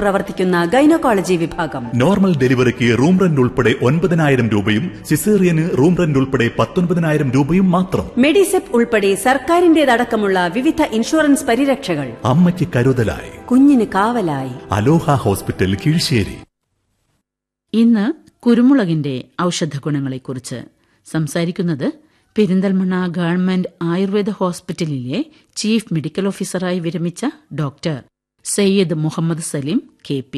പ്രവർത്തിക്കുന്ന ഗൈനക്കോളജി വിഭാഗം നോർമൽ ഡെലിവറിക്ക് റൂം റെന്റ് ഉൾപ്പെടെ ഒൻപതിനായിരം രൂപയും സിസേറിയന് റൂം റെന്റ് ഉൾപ്പെടെ പത്തൊൻപതിനായിരം രൂപയും മാത്രം മെഡിസെപ് ഉൾപ്പെടെ സർക്കാരിന്റേതടക്കമുള്ള വിവിധ ഇൻഷുറൻസ് പരിരക്ഷകൾ അമ്മയ്ക്ക് കരുതലായി കുഞ്ഞിന് കാവലായി അലോഹ ഹോസ്പിറ്റൽ കീഴ്ശേരി ഇന്ന് കുരുമുളകിന്റെ ഔഷധ ഗുണങ്ങളെക്കുറിച്ച് സംസാരിക്കുന്നത് പെരിന്തൽമണ്ണ ഗവൺമെന്റ് ആയുർവേദ ഹോസ്പിറ്റലിലെ ചീഫ് മെഡിക്കൽ ഓഫീസറായി വിരമിച്ച doctor Syed Muhammad Salim K P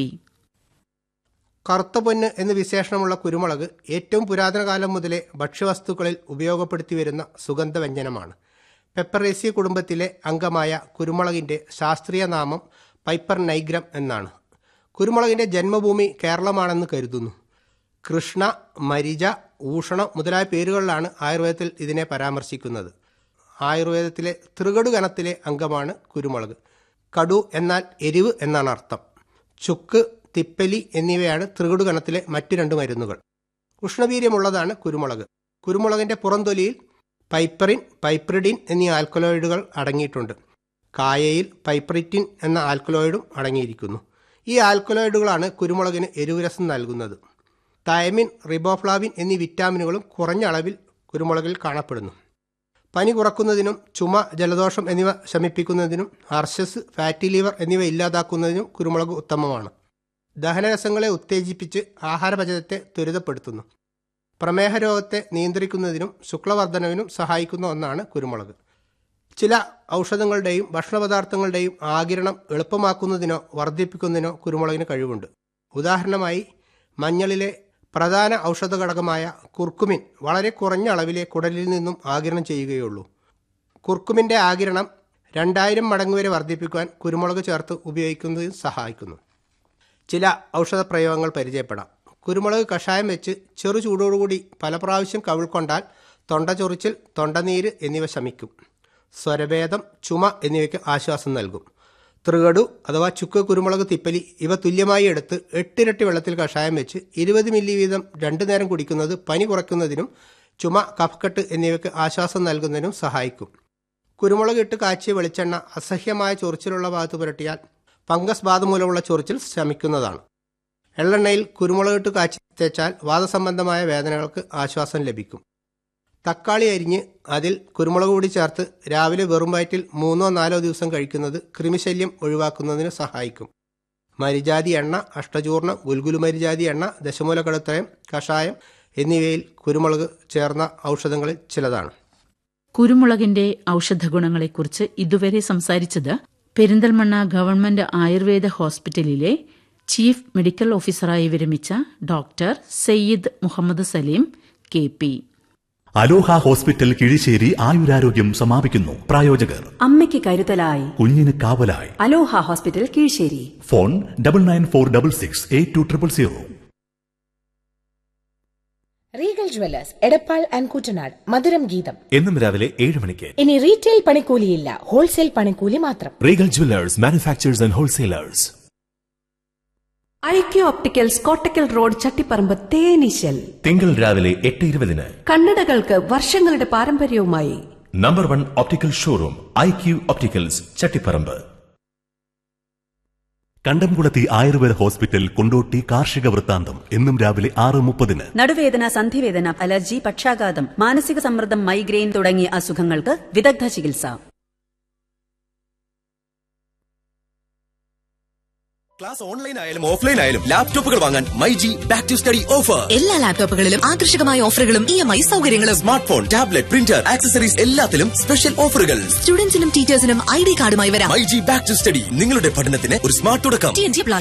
കറുത്ത പൊന്ന് എന്ന് വിശേഷണമുള്ള കുരുമുളക് ഏറ്റവും പുരാതന കാലം മുതലേ ഭക്ഷ്യവസ്തുക്കളിൽ ഉപയോഗപ്പെടുത്തി വരുന്ന സുഗന്ധവ്യഞ്ജനമാണ് പെപ്പറേസി കുടുംബത്തിലെ അംഗമായ കുരുമുളകിന്റെ ശാസ്ത്രീയ നാമം പൈപ്പർ നൈഗ്രം എന്നാണ് കുരുമുളകിന്റെ ജന്മഭൂമി കേരളമാണെന്ന് കരുതുന്നു കൃഷ്ണ മരിജ ഊഷണം മുതലായ പേരുകളിലാണ് ആയുർവേദത്തിൽ ഇതിനെ പരാമർശിക്കുന്നത് ആയുർവേദത്തിലെ തൃകടു ഗണത്തിലെ അംഗമാണ് കുരുമുളക് കടു എന്നാൽ എരിവ് എന്നാണ് അർത്ഥം ചുക്ക് തിപ്പലി എന്നിവയാണ് തൃകടു ഗണത്തിലെ മറ്റു രണ്ട് മരുന്നുകൾ ഉഷ്ണവീര്യമുള്ളതാണ് കുരുമുളക് കുരുമുളകിന്റെ പുറംതൊലിയിൽ പൈപ്പറിൻ പൈപ്രിഡിൻ എന്നീ ആൽക്കലോയിഡുകൾ അടങ്ങിയിട്ടുണ്ട് കായയിൽ പൈപ്രിറ്റിൻ എന്ന ആൽക്കലോയിഡും അടങ്ങിയിരിക്കുന്നു ഈ ആൽക്കലോയിഡുകളാണ് കുരുമുളകിന് എരിവുരസം നൽകുന്നത് തയമിൻ റിബോഫ്ലാവിൻ എന്നീ വിറ്റാമിനുകളും കുറഞ്ഞ അളവിൽ കുരുമുളകിൽ കാണപ്പെടുന്നു പനി കുറക്കുന്നതിനും ചുമ ജലദോഷം എന്നിവ ശമിപ്പിക്കുന്നതിനും അർശസ് ഫാറ്റി ലിവർ എന്നിവ ഇല്ലാതാക്കുന്നതിനും കുരുമുളക് ഉത്തമമാണ് ദഹനരസങ്ങളെ ഉത്തേജിപ്പിച്ച് ആഹാരപചയത്തെ ത്വരിതപ്പെടുത്തുന്നു പ്രമേഹ രോഗത്തെ നിയന്ത്രിക്കുന്നതിനും ശുക്ലവർദ്ധനവിനും സഹായിക്കുന്ന ഒന്നാണ് കുരുമുളക് ചില ഔഷധങ്ങളുടെയും ഭക്ഷണപദാർത്ഥങ്ങളുടെയും ആകിരണം എളുപ്പമാക്കുന്നതിനോ വർദ്ധിപ്പിക്കുന്നതിനോ കുരുമുളകിന് കഴിവുണ്ട് ഉദാഹരണമായി മഞ്ഞളിലെ പ്രധാന ഔഷധ ഘടകമായ കുർക്കുമിൻ വളരെ കുറഞ്ഞ അളവിലെ കുടലിൽ നിന്നും ആകിരണം ചെയ്യുകയുള്ളൂ കുർക്കുമിൻ്റെ ആകിരണം രണ്ടായിരം മടങ്ങ് വരെ വർദ്ധിപ്പിക്കുവാൻ കുരുമുളക് ചേർത്ത് ഉപയോഗിക്കുന്നതിന് സഹായിക്കുന്നു ചില ഔഷധ പ്രയോഗങ്ങൾ പരിചയപ്പെടാം കുരുമുളക് കഷായം വെച്ച് ചെറു ചൂടോടുകൂടി പല പ്രാവശ്യം കവിൾക്കൊണ്ടാൽ തൊണ്ട ചൊറിച്ചിൽ തൊണ്ടനീര് എന്നിവ ശമിക്കും സ്വരഭേദം ചുമ എന്നിവയ്ക്ക് ആശ്വാസം നൽകും തൃകടു അഥവാ ചുക്ക് കുരുമുളക് തിപ്പലി ഇവ തുല്യമായി എടുത്ത് എട്ടിരട്ടി വെള്ളത്തിൽ കഷായം വെച്ച് ഇരുപത് മില്ലി വീതം രണ്ടു നേരം കുടിക്കുന്നത് പനി കുറയ്ക്കുന്നതിനും ചുമ കഫക്കെട്ട് എന്നിവയ്ക്ക് ആശ്വാസം നൽകുന്നതിനും സഹായിക്കും കുരുമുളക് ഇട്ട് കാച്ചിയ വെളിച്ചെണ്ണ അസഹ്യമായ ചൊറിച്ചിലുള്ള ഭാഗത്ത് പുരട്ടിയാൽ ഫംഗസ് ബാധ മൂലമുള്ള ചൊറിച്ചിൽ ശമിക്കുന്നതാണ് എള്ളെണ്ണയിൽ കുരുമുളക് ഇട്ട് കാച്ചി തേച്ചാൽ വാദസംബന്ധമായ വേദനകൾക്ക് ആശ്വാസം ലഭിക്കും തക്കാളി അരിഞ്ഞ് അതിൽ കുരുമുളക് കൂടി ചേർത്ത് രാവിലെ വെറും വയറ്റിൽ മൂന്നോ നാലോ ദിവസം കഴിക്കുന്നത് കൃമിശല്യം ഒഴിവാക്കുന്നതിന് സഹായിക്കും മരിജാതി എണ്ണ അഷ്ടചൂർണം ഗുൽഗുലു മരിജാതി എണ്ണ ദശമൂല കടുത്തയം കഷായം എന്നിവയിൽ കുരുമുളക് ചേർന്ന ഔഷധങ്ങളിൽ ചിലതാണ് കുരുമുളകിന്റെ ഔഷധ ഗുണങ്ങളെക്കുറിച്ച് ഇതുവരെ സംസാരിച്ചത് പെരിന്തൽമണ്ണ ഗവൺമെന്റ് ആയുർവേദ ഹോസ്പിറ്റലിലെ ചീഫ് മെഡിക്കൽ ഓഫീസറായി വിരമിച്ച doctor Syed Muhammad Salim K P Aloha hospital Kizhisseri ആയുരാരോഗ്യം സമാപിക്കുന്നു പ്രായോജകർ അമ്മയ്ക്ക് കരുതലായി കുഞ്ഞിന് കാവലായി Aloha hospital Kizhisseri phone double nine four double six eight two triple zero Regal jewellers Edappal and Kuttanad മധുരം ഗീതം എന്നും രാവിലെ ഏഴ് മണിക്ക് ഇനി റീറ്റെയിൽ പണിക്കൂലിയില്ല ഹോൾസെയിൽ പണിക്കൂലി മാത്രം Regal jewellers manufacturers and wholesalers ഐക്യ ഓപ്റ്റിക്കൽസ് കോട്ടക്കൽ റോഡ് ചട്ടിപ്പറമ്പ് തേനീശൽ തിങ്കൾ രാവിലെ എട്ട് ഇരുപതിന് കണ്ണടകൾക്ക് വർഷങ്ങളുടെ പാരമ്പര്യവുമായി number one optical showroom I Q opticals Chattiparamba കണ്ടംകുളത്തി ആയുർവേദ ഹോസ്പിറ്റൽ കൊണ്ടോട്ടി കാർഷിക വൃത്താന്തം എന്നും രാവിലെ ആറ് മുപ്പതിന് നടുവേദന സന്ധിവേദന അലർജി പക്ഷാഘാതം മാനസിക സമ്മർദ്ദം മൈഗ്രെയിൻ തുടങ്ങിയ അസുഖങ്ങൾക്ക് വിദഗ്ധ ചികിത്സ ക്ലാസ് ഓൺലൈൻ ആയാലും ഓഫ്ലൈൻ ആയാലും ലാപ്ടോപ്പുകൾ വാങ്ങാൻ My G back to study offer എല്ലാ ലാപ്ടോപ്പുകളിലും ആകർഷകമായ ഓഫറുകളും ഇ എം ഐ സൗകര്യങ്ങളും smartphone tablet printer accessories എല്ലാത്തിലും സ്പെഷ്യൽ ഓഫറുകൾ സ്റ്റുഡൻസിനും ടീച്ചേഴ്സിനും ഐ ഡി കാർഡുമായി വരാം My G back to study നിങ്ങളുടെ പഠനത്തിന് ഒരു സ്മാർട്ട് തുടക്കം TNT apply.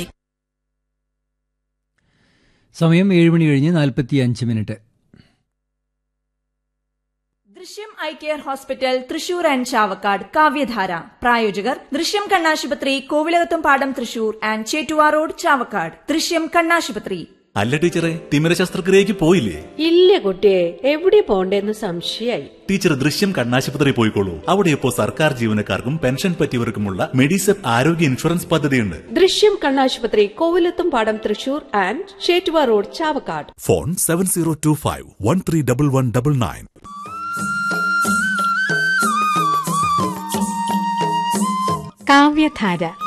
സമയം ഏഴ് മണി കഴിഞ്ഞ് നാൽപ്പത്തി അഞ്ച് minute Drishyam eye care hospital Thrissur and Chavakkad കാവ്യധാര പ്രായോജകർ ദൃശ്യം കണ്ണാശുപത്രി കോവിലകത്തും പാടം തൃശൂർ ആൻഡ് ചേറ്റുവാ റോഡ് ചാവക്കാട് ദൃശ്യം കണ്ണാശുപത്രി അല്ല ടീച്ചറെ തിമിര ശസ്ത്രക്രിയക്ക് പോയില്ലേ ഇല്ല കുട്ടിയെ എവിടെ പോണ്ടേന്ന് സംശയായി ടീച്ചർ ദൃശ്യം കണ്ണാശുപത്രി പോയിക്കോളൂ അവിടെ ഇപ്പോൾ സർക്കാർ ജീവനക്കാർക്കും പെൻഷൻ പറ്റിയവർക്കുമുള്ള മെഡിസെപ് ആരോഗ്യ ഇൻഷുറൻസ് പദ്ധതിയുണ്ട് ദൃശ്യം കണ്ണാശുപത്രി കോവിലത്തും പാടം തൃശൂർ ആൻഡ് ചേറ്റുവ road Chavakkad phone seven zero two five one three double one double nine കാവ്യധാര